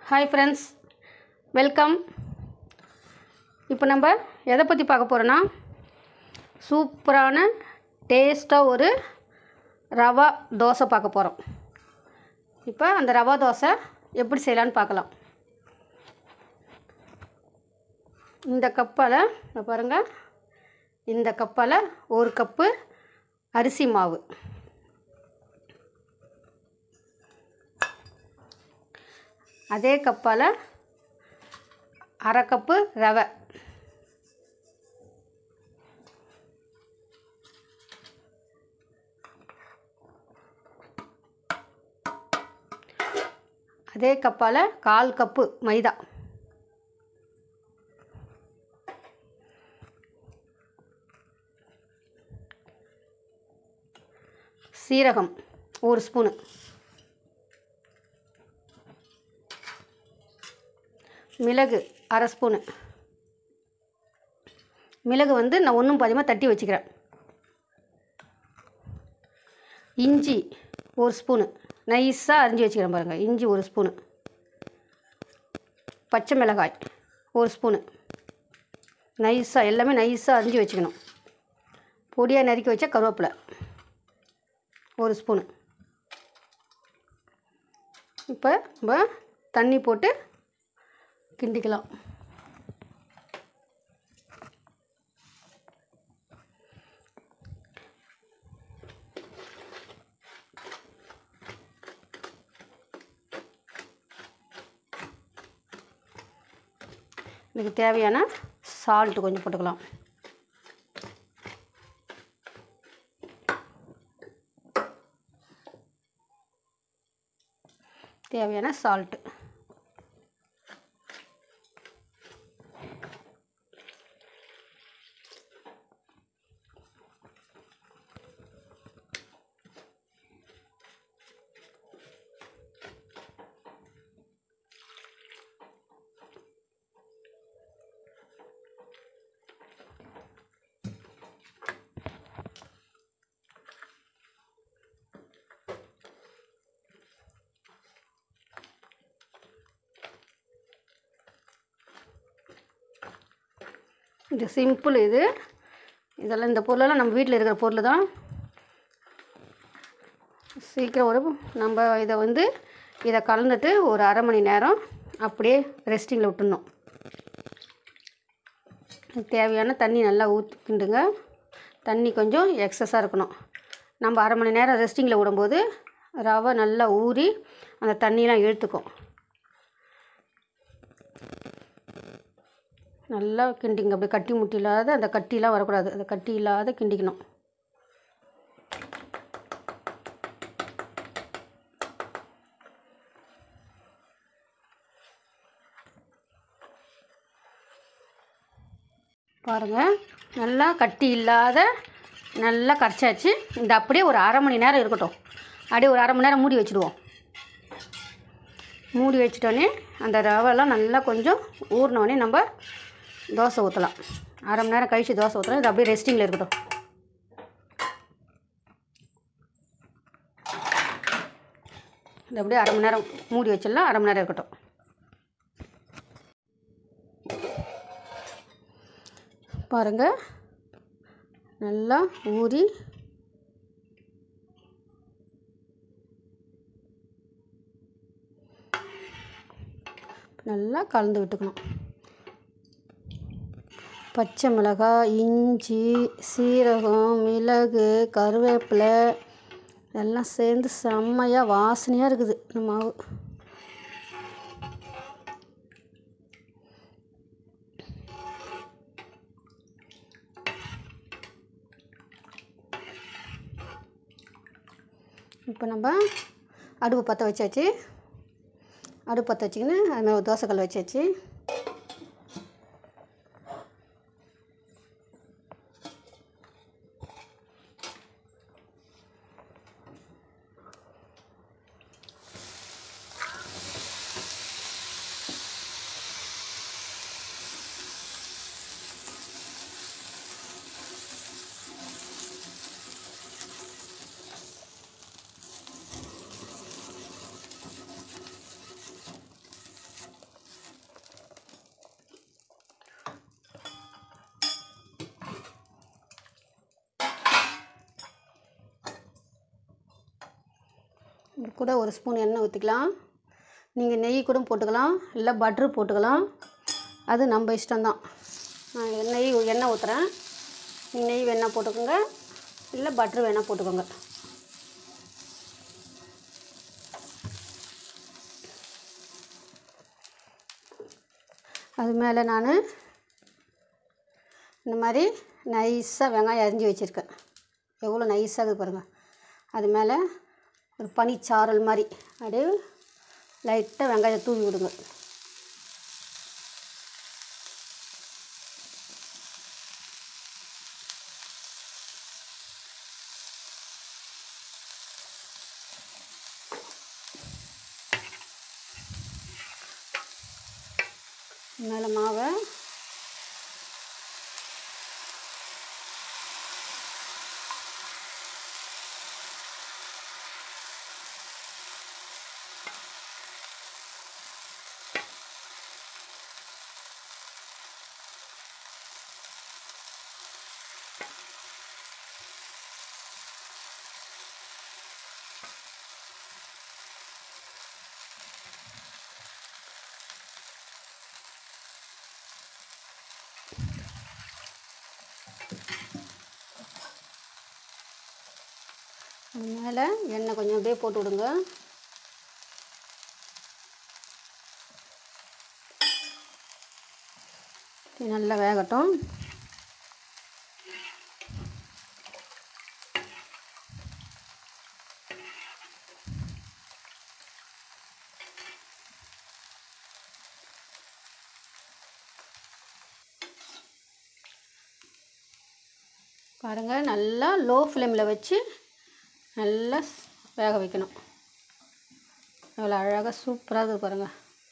hi friends welcome இப்போ நம்ம எதை பற்றி பார்க்க போகிறோன்னா சூப்பரான டேஸ்ட்டாக ஒரு ரவா தோசை பார்க்க போகிறோம் இப்போ அந்த ரவா தோசை எப்படி செய்யலான்னு பார்க்கலாம் இந்த கப்பால் இங்க பாருங்கள் இந்த கப்பால் ஒரு கப்பு அரிசி மாவு அதே கப்பால் அரை கப்பு ரவை அதே கப்பால் கால் கப்பு மைதா சீரகம் ஒரு ஸ்பூனு மிளகு அரை ஸ்பூனு மிளகு வந்து நான் ஒன்றும் பாதியமாக தட்டி வச்சுக்கிறேன் இஞ்சி ஒரு ஸ்பூனு நைஸாக அரிஞ்சு வச்சுக்கிறேன் பாருங்கள் இஞ்சி ஒரு ஸ்பூனு பச்சை மிளகாய் ஒரு ஸ்பூனு நைஸாக எல்லாமே நைஸாக அரிஞ்சு வச்சுக்கணும் பொடியாக நறுக்கி வச்ச கருவேப்பிலை ஒரு ஸ்பூனு இப்போ நம்ம தண்ணி போட்டு கிண்டிக்கலாம் இதுக்கு தேவையான சால்ட்டு கொஞ்சம் போட்டுக்கலாம் தேவையான சால்ட்டு இது சிம்பிள் இது இதெல்லாம் இந்த பொருளெல்லாம் நம்ம வீட்டில் இருக்கிற பொருள் தான் சீக்கிரம் ஒரு நம்ம இதை வந்து இதை கலந்துட்டு ஒரு அரை மணி நேரம் அப்படியே ரெஸ்டிங்கில் விட்டுடணும் தேவையான தண்ணி நல்லா ஊற்றிக்கிண்டுங்க தண்ணி கொஞ்சம் எக்ஸஸாக இருக்கணும் நம்ம அரை மணி நேரம் ரெஸ்டிங்கில் விடும்போது ரவை நல்லா ஊறி அந்த தண்ணியெலாம் இழுத்துக்கும் நல்லா கிண்டிங்க அப்படியே கட்டி முட்டி இல்லாத அந்த கட்டிலாம் வரக்கூடாது அந்த கட்டி இல்லாத கிண்டிக்கணும் பாருங்கள் நல்லா கட்டி இல்லாத நல்லா கரைச்சாச்சு இந்த அப்படியே ஒரு அரை மணி நேரம் இருக்கட்டும் அப்படியே ஒரு அரை மணி நேரம் மூடி வச்சுடுவோம் மூடி வச்சிட்டோன்னே அந்த ரவெல்லாம் நல்லா கொஞ்சம் ஊறினோடனே நம்ம தோசை ஊற்றலாம் அரை மணி நேரம் கழித்து தோசை ஊற்றலாம் இது அப்படியே ரெஸ்டிங்கில் இருக்கட்டும் இது அப்படியே அரை மணி நேரம் மூடி வச்சிடலாம் அரை மணி நேரம் இருக்கட்டும் பாருங்கள் நல்லா ஊறி நல்லா கலந்து விட்டுக்கணும் பச்சை மிளகாய் இஞ்சி சீரகம் மிளகு கருவேப்பிலை எல்லாம் சேர்ந்து செம்மையாக வாசனையாக இருக்குது இந்த மாவு இப்போ நம்ம அடுப்பு பற்ற வச்சாச்சு அடுப்பு பற்ற வச்சிக்கின்னு அது மாதிரி ஒரு தோசைக்கல் வச்சாச்சு கூட ஒரு ஸ்பூன் எண்ணெய் ஊற்றிக்கலாம் நீங்கள் நெய் கூட போட்டுக்கலாம் இல்லை பட்ரு போட்டுக்கலாம் அது நம்ம இஷ்டம்தான் நான் நெய் எண்ணெய் ஊற்றுறேன் நீங்கள் நெய் வேணால் போட்டுக்கோங்க இல்லை பட்ரு வேணால் போட்டுக்கோங்க அது மேலே நான் இந்த மாதிரி நைஸாக வெங்காயம் அரிஞ்சு வச்சுருக்கேன் எவ்வளோ நைஸாக இருக்குது பாருங்கள் அது மேலே ஒரு பனிச்சாரல் மாதிரி அப்படியே லைட்டாக வெங்காயம் தூவி விடுங்க மேலே மாவை அது மேலே எண்ணெய் கொஞ்சம் அப்படியே போட்டு விடுங்க இது நல்லா வேகட்டும் பாருங்கள் நல்லா லோ ஃப்ளேமில் வச்சு நல்லா ஸ்- வேக வைக்கணும் எவ்வளோ அழகாக சூப்பராக இருக்குது பாருங்கள்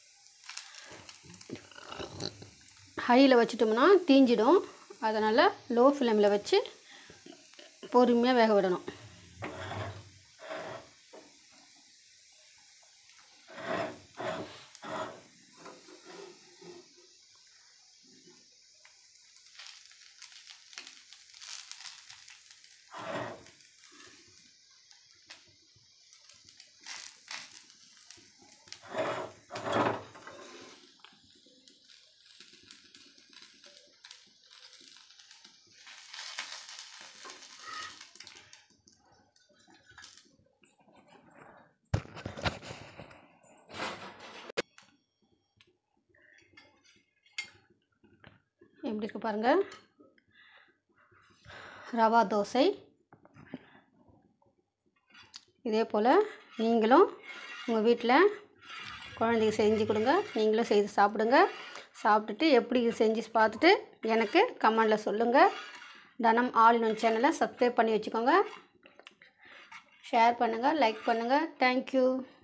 ஹையில் வச்சிட்டோம்னா தீஞ்சிடும் அதனால் லோ ஃப்ளேமில் வச்சு பொறுமையாக வேக விடணும் எப்படி இருக்கு பாருங்கள் ரவா தோசை இதே போல் நீங்களும் உங்கள் வீட்டில் குழந்தைக்கு செஞ்சு கொடுங்க நீங்களும் செய்து சாப்பிடுங்க சாப்பிட்டுட்டு எப்படி இது செஞ்சு பார்த்துட்டு எனக்கு கமெண்டில் சொல்லுங்கள் தனம் ஆல் இன் ஒன் சேனலை சப்ஸ்கிரைப் பண்ணி வச்சுக்கோங்க ஷேர் பண்ணுங்கள் லைக் பண்ணுங்கள் தேங்க்யூ